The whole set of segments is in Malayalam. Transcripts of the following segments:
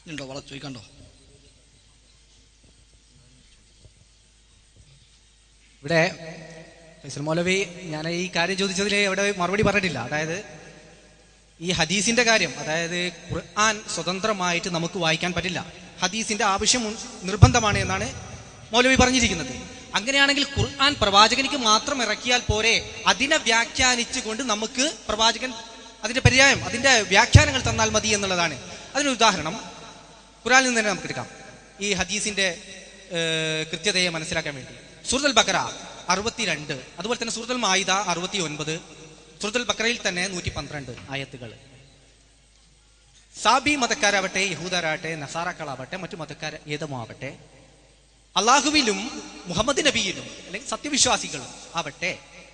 ഉണ്ടോ വള ചോദിക്കണ്ടോ ഇവിടെ ഫൈസൽ മൗലവി ഞാൻ ഈ കാര്യം ചോദിച്ചതിൽ ഇവിടെ മറുപടി പറഞ്ഞിട്ടില്ല അതായത് ഈ ഹദീസിന്റെ കാര്യം അതായത് ഖുർആൻ സ്വതന്ത്രമായിട്ട് നമുക്ക് വായിക്കാൻ പറ്റില്ല ഹദീസിന്റെ ആവശ്യം ഉൺ- നിർബന്ധമാണ് എന്നാണ് മൗലവി പറഞ്ഞിരിക്കുന്നത് അങ്ങനെയാണെങ്കിൽ ഖുർആൻ പ്രവാചകനിക്ക് മാത്രം ഇറക്കിയാൽ പോരെ അതിനെ വ്യാഖ്യാനിച്ചുകൊണ്ട് നമുക്ക് പ്രവാചകൻ അതിന്റെ പര്യായം അതിന്റെ വ്യാഖ്യാനങ്ങൾ തന്നാൽ മതി എന്നുള്ളതാണ് അതിനൊരു ഉദാഹരണം ഖുറാനിൽ നിന്ന് തന്നെ നമുക്ക് എടുക്കാം ഈ ഹദീസിന്റെ ഏർ, കൃത്യതയെ മനസ്സിലാക്കാൻ വേണ്ടി സൂറത്തുൽ ബക്കറ അറുപത്തിരണ്ട് അതുപോലെ തന്നെ സൂറത്തുൽ മായിദ അറുപത്തി ഒൻപത് സൂറത്തുൽ ബക്കറയിൽ തന്നെ നൂറ്റി പന്ത്രണ്ട് ആയത്തുകൾ സാബി മതക്കാരാവട്ടെ യഹൂദരാവട്ടെ നസാറാക്കളാവട്ടെ മറ്റു മതക്കാർ ഏതുമാവട്ടെ അള്ളാഹുവിലും മുഹമ്മദ് നബിയിലും അല്ലെങ്കിൽ സത്യവിശ്വാസികളും ആവട്ടെ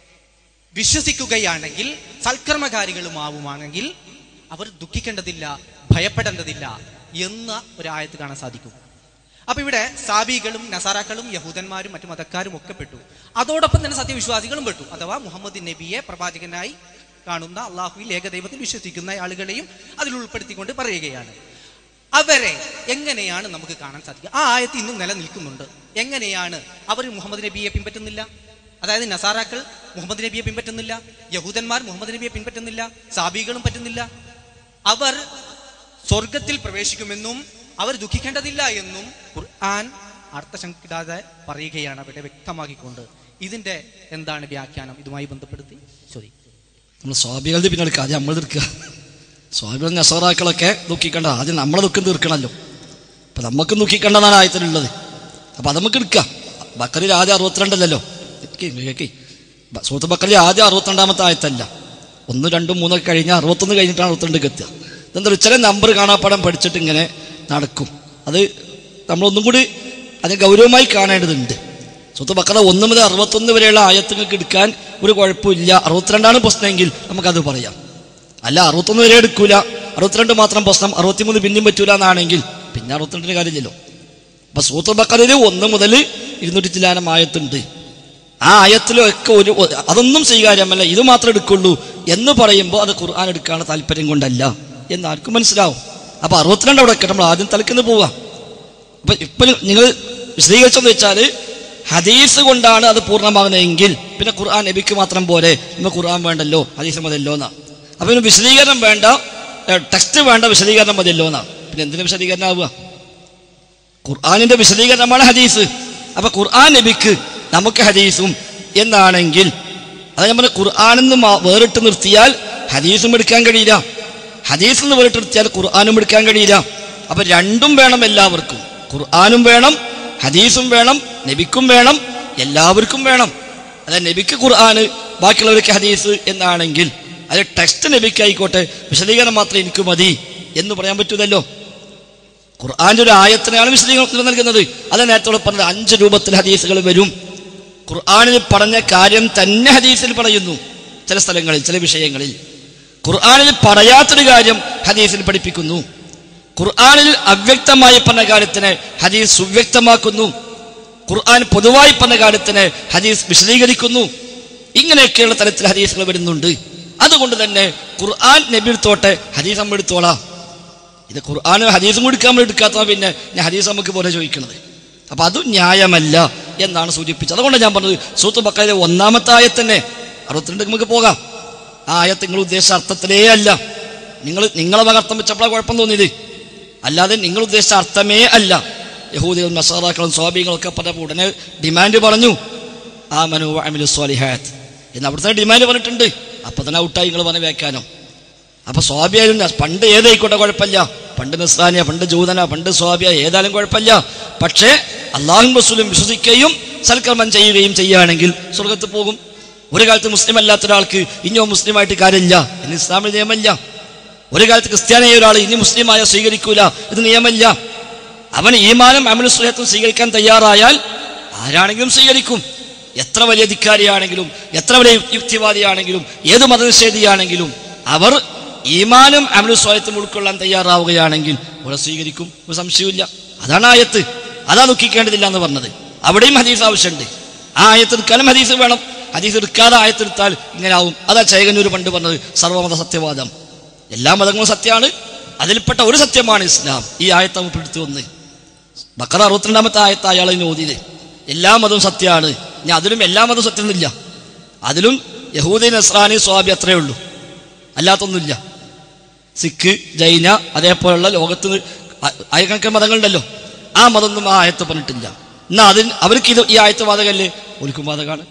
വിശ്വസിക്കുകയാണെങ്കിൽ സൽക്കർമ്മകാരികളുമാവുമാണെങ്കിൽ അവർ ദുഃഖിക്കേണ്ടതില്ല ഭയപ്പെടേണ്ടതില്ല എന്ന ഒരു ആയത്ത് കാണാൻ സാധിക്കും അപ്പൊ ഇവിടെ സാബികളും നസാറാക്കളും യഹൂദന്മാരും മറ്റു മതക്കാരും ഒക്കെ പെട്ടു അതോടൊപ്പം തന്നെ സത്യവിശ്വാസികളും പെട്ടു അഥവാ മുഹമ്മദ് നബിയെ പ്രവാചകനായി കാണുന്ന അള്ളാഹുവിൽ ഏകദൈവത്തിൽ വിശ്വസിക്കുന്ന ആളുകളെയും അതിൽ ഉൾപ്പെടുത്തിക്കൊണ്ട് പറയുകയാണ് അവരെ എങ്ങനെയാണ് നമുക്ക് കാണാൻ സാധിക്കുക ആ ആയത്ത് ഇന്നും നിലനിൽക്കുന്നുണ്ട് എങ്ങനെയാണ് അവർ മുഹമ്മദ് നബിയെ പിൻപറ്റുന്നില്ല അതായത് നസാറാക്കൾ മുഹമ്മദ് നബിയെ പിൻപറ്റുന്നില്ല യഹൂദന്മാർ മുഹമ്മദ് നബിയെ പിൻപറ്റുന്നില്ല സാബികളും പറ്റുന്നില്ല അവർ സ്വർഗത്തിൽ പ്രവേശിക്കുമെന്നും അവർ ദുഃഖിക്കേണ്ടതില്ല എന്നും ഖുർആൻ അർത്ഥശങ്കിടാതെ പറയുകയാണ് അവിടെ വ്യക്തമാക്കിക്കൊണ്ട് ഇതിന്റെ എന്താണ് വ്യാഖ്യാനം ഇതുമായി ബന്ധപ്പെടുത്തി ചോദിക്കും നമ്മൾ സ്വാഭികളുടെ പിന്നെ എടുക്കുക ആദ്യം നമ്മൾ തീർക്കുക സ്വാഭികൾ നസറാക്കളൊക്കെ ദുഃഖിക്കണ്ട ആദ്യം നമ്മളെ ദുഃഖം തീർക്കണമല്ലോ അപ്പൊ നമുക്ക് ദുഃഖിക്കേണ്ടതാണ് ആയത്തിലുള്ളത് അപ്പൊ അത് നമുക്ക് എടുക്കാം ബക്കറിൽ ആദ്യം അറുപത്തിരണ്ടല്ലല്ലോ കേക്ക് കേക്ക് ബ- സൂറത്ത് ബക്കറിൽ ആദ്യം അറുപത്തിരണ്ടാമത്തെ ആയത്തല്ല ഒന്ന് രണ്ടും മൂന്നൊക്കെ കഴിഞ്ഞാൽ അറുപത്തൊന്ന് കഴിഞ്ഞിട്ടാണ് അറുപത്തിരണ്ട് എത്തുക ഇതെന്താ ചില നമ്പർ കാണാപ്പാടം പഠിച്ചിട്ട് ഇങ്ങനെ നടക്കും അത് നമ്മളൊന്നും കൂടി അതിന് ഗൗരവമായി കാണേണ്ടതുണ്ട് സ്വത്ത് ബക്കറ ഒന്ന് മുതൽ അറുപത്തൊന്ന് വരെയുള്ള ആയത്തുങ്ങൾക്ക് എടുക്കാൻ ഒരു കുഴപ്പമില്ല അറുപത്തിരണ്ടാണ് പ്രശ്നമെങ്കിൽ നമുക്കത് പറയാം അല്ല അറുപത്തൊന്ന് വരെ എടുക്കൂല അറുപത്തിരണ്ട് മാത്രം പ്രശ്നം അറുപത്തിമൂന്ന് പിന്നെയും പറ്റൂല എന്നാണെങ്കിൽ പിന്നെ അറുപത്തിരണ്ടിന് കാര്യമില്ലല്ലോ അപ്പൊ സൂത്ര ബക്കറിൽ ഒന്ന് മുതൽ ഇരുന്നൂറ്റി ചില്ലാനം ആയത്തുണ്ട് ആ ആയത്തിലൊക്കെ ഒരു അതൊന്നും സ്വീകാര്യമല്ല ഇത് മാത്രം എടുക്കുള്ളൂ എന്ന് പറയുമ്പോൾ അത് ഖുർആൻ എടുക്കാനുള്ള താല്പര്യം കൊണ്ടല്ല എന്ന് ആർക്കും മനസ്സിലാവും അപ്പൊ അറുപത്തിരണ്ട് അവിടെ വെക്കട്ടെ നമ്മൾ ആദ്യം തലക്കുന്ന പോവാം അപ്പൊ ഇപ്പൊ നിങ്ങൾ വിശദീകരിച്ചെന്ന് വെച്ചാല് ഹദീസ് കൊണ്ടാണ് അത് പൂർണ്ണമാകുന്നതെങ്കിൽ പിന്നെ ഖുർആൻ നബിക്ക് മാത്രം പോരെ ഇന്ന് ഖുർആൻ വേണ്ടല്ലോ ഹദീസ് മതിയല്ലോ എന്നാ അപ്പൊ ഇതിന് വിശദീകരണം വേണ്ട ടെക്സ്റ്റ് വേണ്ട വിശദീകരണം മതിയല്ലോ എന്നാ പിന്നെ എന്തിനു വിശദീകരണം ആവുക ഖുർആാനിന്റെ വിശദീകരണമാണ് ഹദീസ് അപ്പൊ ഖുർആൻ നബിക്ക് നമുക്ക് ഹദീസും എന്നാണെങ്കിൽ അത് നമ്മൾ ഖുർആാനിൽ നിന്ന് മാ- വേറിട്ട് നിർത്തിയാൽ ഹദീസും എടുക്കാൻ കഴിയില്ല ഹദീസിൽ നിന്ന് വേറിട്ട് നിർത്തിയാൽ ഖുർആാനും എടുക്കാൻ കഴിയില്ല അപ്പൊ രണ്ടും വേണം എല്ലാവർക്കും ഖുർആാനും വേണം ഹദീസും വേണം നബിക്കും വേണം എല്ലാവർക്കും വേണം അതായത് നബിക്ക് ഖുർആന് ബാക്കിയുള്ളവർക്ക് ഹദീസ് എന്നാണെങ്കിൽ അത് ടെക്സ്റ്റ് നബിക്ക് ആയിക്കോട്ടെ വിശദീകരണം മാത്രം എനിക്ക് മതി എന്ന് പറയാൻ പറ്റൂലല്ലോ ഖുർആന്റെ ഒരു ആയത്തിനെയാണ് വിശദീകരണം നൽകുന്നത് അത് നേരത്തോടെ പറഞ്ഞത് അഞ്ച് രൂപത്തിൽ ഹദീസുകൾ വരും ഖുർആനിൽ പറഞ്ഞ കാര്യം തന്നെ ഹദീസിൽ പറയുന്നു ചില സ്ഥലങ്ങളിൽ ചില വിഷയങ്ങളിൽ ഖുർആനിൽ പറയാത്തൊരു കാര്യം ഹദീസിൽ പഠിപ്പിക്കുന്നു ഖുർആനിൽ അവ്യക്തമായി പറഞ്ഞ കാര്യത്തിനെ ഹദീസ് സുവ്യക്തമാക്കുന്നു ഖുർആൻ പൊതുവായി പറഞ്ഞ കാര്യത്തിന് ഹദീസ് വിശദീകരിക്കുന്നു ഇങ്ങനെയൊക്കെയുള്ള തരത്തിൽ ഹദീസുകൾ വരുന്നുണ്ട് അതുകൊണ്ട് തന്നെ ഖുർആൻ നബി എടുത്തോട്ടെ ഹദീസ് നമ്മൾ എടുത്തോളാം ഇത് ഖുർആാനും ഹദീസും കൊടുക്കാൻ നമ്മൾ എടുക്കാത്ത പിന്നെ ഞാൻ ഹദീസ് നമുക്ക് പോലെ ചോദിക്കുന്നത് അപ്പൊ അത് ന്യായമല്ല എന്നാണ് സൂചിപ്പിച്ചത് അതുകൊണ്ട് ഞാൻ പറഞ്ഞത് സൂത്ത് ബക്കയിലെ ഒന്നാമത്തെ ആയത്തന്നെ അറുപത്തിരണ്ട് നമുക്ക് പോകാം ആ ആയത്ത് നിങ്ങൾ ഉദ്ദേശിച്ച അർത്ഥത്തിലേ അല്ല നിങ്ങൾ നിങ്ങളെ വക അർത്ഥം വെച്ചപ്പോഴാണ് കുഴപ്പം തോന്നിയത് അല്ലാതെ നിങ്ങൾ ഉദ്ദേശിച്ച അർത്ഥമേ അല്ല യഹൂദികളും നസാറാക്കളും സ്വാഭികളും ഒക്കെ പറഞ്ഞപ്പോൾ ഉടനെ ഡിമാൻഡ് പറഞ്ഞു ആ മനു അമിലു സ്വാലിഹാത്ത് എന്ന് അവിടുത്തെ ഡിമാൻഡ് പറഞ്ഞിട്ടുണ്ട് അപ്പൊ തന്നെ ഔട്ടായി നിങ്ങൾ പറഞ്ഞ വ്യാഖ്യാനം അപ്പൊ സ്വാഭിയായാലും ന- പണ്ട് ഏതായിക്കോട്ടെ കുഴപ്പമില്ല പണ്ട് നിസ്സാനിയ പണ്ട് ജൂതന പണ്ട് സ്വാഭിയ ഏതായാലും കുഴപ്പമില്ല പക്ഷേ അള്ളാഹും റസൂലും വിശ്വസിക്കുകയും സൽക്കർമ്മം ചെയ്യുകയും ചെയ്യുകയാണെങ്കിൽ സ്വർഗത്ത് പോകും ഒരു കാലത്ത് മുസ്ലിം അല്ലാത്ത ഒരാൾക്ക് ഇനിയോ മുസ്ലിമായിട്ട് കാര്യമില്ല ഇന്ന് ഇസ്ലാമിൽ നിയമമില്ല ഒരു കാലത്ത് ക്രിസ്ത്യാനിയായ ഒരാൾ ഇനി മുസ്ലിമായ സ്വീകരിക്കൂല ഇത് നിയമമില്ല അവൻ ഈമാനും അമലു സുഹത്തും സ്വീകരിക്കാൻ തയ്യാറായാൽ ആരാണെങ്കിലും സ്വീകരിക്കും എത്ര വലിയ ധിക്കാരിയാണെങ്കിലും എത്ര വലിയ യുക്തിവാദിയാണെങ്കിലും ഏത് മതനിഷേധിയാണെങ്കിലും അവർ ഈമാനും അമലു സ്വായത്തും ഉൾക്കൊള്ളാൻ തയ്യാറാവുകയാണെങ്കിൽ അവിടെ സ്വീകരിക്കും ഒരു സംശയമില്ല അതാണ് ആയത്ത് അതാ ദുഃഖിക്കേണ്ടതില്ല എന്ന് പറഞ്ഞത് അവിടെയും ഹദീസ് ആവശ്യമുണ്ട് ആ ആയത്ത് എടുക്കാനും ഹദീസ് വേണം ഹദീസ് എടുക്കാതെ ആയത്തെടുത്താൽ ഇങ്ങനെ ആവും അതാ ചേകന്നൂർ പണ്ട് പറഞ്ഞത് സർവമത സത്യവാദം എല്ലാ മതങ്ങളും സത്യമാണ് അതിൽപ്പെട്ട ഒരു സത്യമാണ് ഇസ്ലാം ഈ ആയത്ത് നമുക്ക് എടുത്തു വന്ന് ബക്കറ അറുപത്തിരണ്ടാമത്തെ ആയത്ത് അയാളെ ഓതിയത് എല്ലാ മതവും സത്യമാണ് ഞാൻ അതിലും എല്ലാ മതവും സത്യമൊന്നുമില്ല അതിലും യഹൂദി നസ്രാനി സ്വാബി അത്രയേ ഉള്ളൂ അല്ലാത്തൊന്നുമില്ല സിഖ് ജൈന അതേപോലുള്ള ലോകത്ത് ആയിരക്കണക്കിന് മതങ്ങളുണ്ടല്ലോ ആ മതമൊന്നും ആ ആയത്ത് പറഞ്ഞിട്ടില്ല എന്നാ അതിന് അവർക്ക് ഇത് ഈ ആയത്ത് ബാധകല്ലേ ഒലിക്കും ബാധകമാണ്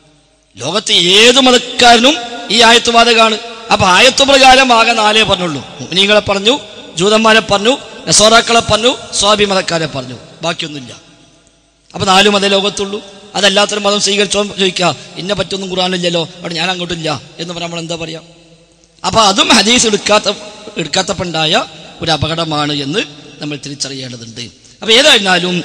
ലോകത്തെ ഏത് മതക്കാരനും ഈ ആയത്ത് ബാധകമാണ് അപ്പൊ ആയത്ത് പ്രകാരം ആകെ നാലേ പറഞ്ഞുള്ളൂ മുനിങ്ങളെ പറഞ്ഞു ജൂതന്മാരെ പറഞ്ഞു നസോറാക്കളെ പറഞ്ഞു സ്വാഭി മതക്കാരെ പറഞ്ഞു ബാക്കിയൊന്നുമില്ല അപ്പൊ നാലു മതേ ലോകത്തുള്ളൂ അതല്ലാത്തൊരു മതം സ്വീകരിച്ചോ ചോദിക്കുക ഇന്നെ പറ്റൊന്നും ഖുറാനില്ലല്ലോ അവിടെ ഞാൻ അങ്ങോട്ടില്ല എന്ന് പറഞ്ഞാൽ നമ്മൾ എന്താ പറയാ അപ്പൊ അതും ഹദീസ് എടുക്കാത്ത എടുക്കാത്തപ്പുണ്ടായ ഒരു അപകടമാണ് എന്ന് നമ്മൾ തിരിച്ചറിയേണ്ടതുണ്ട് അപ്പൊ ഏതായിരുന്നാലും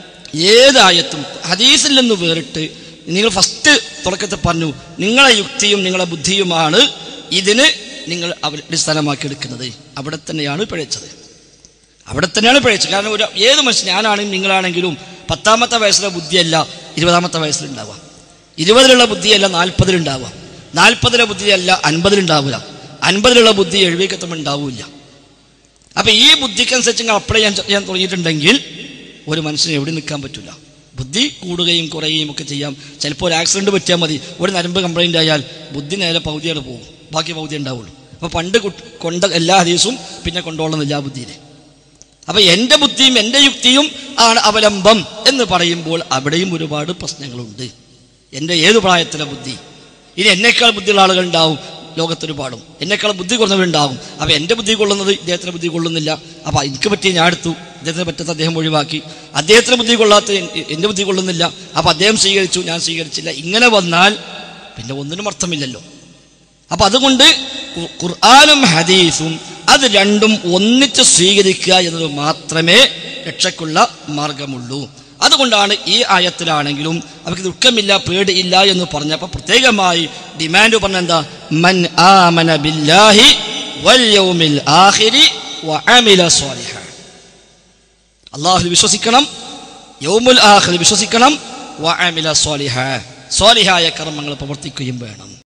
ഏതായത്തും ഹദീസിൽ നിന്ന് വേറിട്ട് നിങ്ങൾ ഫസ്റ്റ് തുടക്കത്തിൽ പറഞ്ഞു നിങ്ങളെ യുക്തിയും നിങ്ങളെ ബുദ്ധിയുമാണ് ഇതിന് നിങ്ങൾ അവർ അടിസ്ഥാനമാക്കി എടുക്കുന്നത് അവിടെ തന്നെയാണ് പിഴച്ചത് അവിടെ തന്നെയാണ് പിഴച്ചത് കാരണം ഒരു ഏത് മനുഷ്യൻ ഞാനാണെങ്കിലും നിങ്ങളാണെങ്കിലും പത്താമത്തെ വയസ്സിലെ ബുദ്ധിയല്ല ഇരുപതാമത്തെ വയസ്സിലുണ്ടാവുക ഇരുപതിലുള്ള ബുദ്ധിയല്ല നാൽപ്പതിലുണ്ടാവുക നാൽപ്പതിലെ ബുദ്ധിയല്ല അൻപതിലുണ്ടാവില്ല അൻപതിലുള്ള ബുദ്ധി എഴുപേക്കത്തുമ്പോൾ ഉണ്ടാവില്ല അപ്പൊ ഈ ബുദ്ധിക്കനുസരിച്ച് നിങ്ങൾ അപ്ലൈ ചെയ്യാൻ ചെയ്യാൻ തുടങ്ങിയിട്ടുണ്ടെങ്കിൽ ഒരു മനുഷ്യന് എവിടെ നിൽക്കാൻ പറ്റില്ല ബുദ്ധി കൂടുകയും കുറയുകയും ഒക്കെ ചെയ്യാം ചിലപ്പോൾ ഒരു ആക്സിഡന്റ് പറ്റിയാൽ മതി ഒരു നരമ്പ് കംപ്ലൈന്റ് ആയാൽ ബുദ്ധി നേരെ പകുതിയാണ് പോകും ബാക്കി പകുതി ഉണ്ടാവുള്ളൂ അപ്പൊ പണ്ട് കു- കൊണ്ട എല്ലാ ഹദീസും പിന്നെ കൊണ്ടുപോകുന്നില്ല ആ ബുദ്ധിയിലെ അപ്പൊ എന്റെ ബുദ്ധിയും എന്റെ യുക്തിയും ആണ് അവലംബം എന്ന് പറയുമ്പോൾ അവിടെയും ഒരുപാട് പ്രശ്നങ്ങളുണ്ട് എന്റെ ഏത് പ്രായത്തിലെ ബുദ്ധി ഇനി എന്നേക്കാൾ ബുദ്ധിയുള്ള ആളുകൾ ഉണ്ടാവും ലോകത്തൊരുപാടും എന്നേക്കാൾ ബുദ്ധി കുറഞ്ഞവരുണ്ടാവും അപ്പൊ എന്റെ ബുദ്ധി കൊള്ളുന്നത് ഇദ്ദേഹത്തിന് ബുദ്ധി കൊള്ളുന്നില്ല അപ്പൊ എനിക്ക് പറ്റിയ ഞാൻ എടുത്തു അദ്ദേഹത്തിന് പറ്റാത്ത അദ്ദേഹം ഒഴിവാക്കി അദ്ദേഹത്തിന് ബുദ്ധി കൊള്ളാത്ത എൻ- എന്റെ ബുദ്ധി കൊള്ളുന്നില്ല അപ്പൊ അദ്ദേഹം സ്വീകരിച്ചു ഞാൻ സ്വീകരിച്ചില്ല ഇങ്ങനെ വന്നാൽ പിന്നെ ഒന്നിനും അർത്ഥമില്ലല്ലോ അപ്പൊ അതുകൊണ്ട് ഖു- ഖുർആാനും ഹദീസും അത് രണ്ടും ഒന്നിച്ച് സ്വീകരിക്കുക എന്നത് മാത്രമേ രക്ഷയ്ക്കുള്ള മാർഗമുള്ളൂ അതുകൊണ്ടാണ് ഈ ആയത്തിലാണെങ്കിലും അവർക്ക് ദുഃഖമില്ല പേടിയില്ല എന്ന് പറഞ്ഞപ്പോൾ പ്രത്യേകമായി ഡിമാൻഡ് പറഞ്ഞ എന്താ മൻ ആമന ബില്ലാഹി വൽ യൗമിൽ ആഖിരി വഅമില സ്വാലിഹ അള്ളാഹുൽ വിശ്വസിക്കണം യൗമുൽ ആഖിർ വിശ്വസിക്കണം വഅമില സ്വാലിഹ സ്വാലിഹായ കർമ്മങ്ങൾ പ്രവർത്തിക്കുകയും വേണം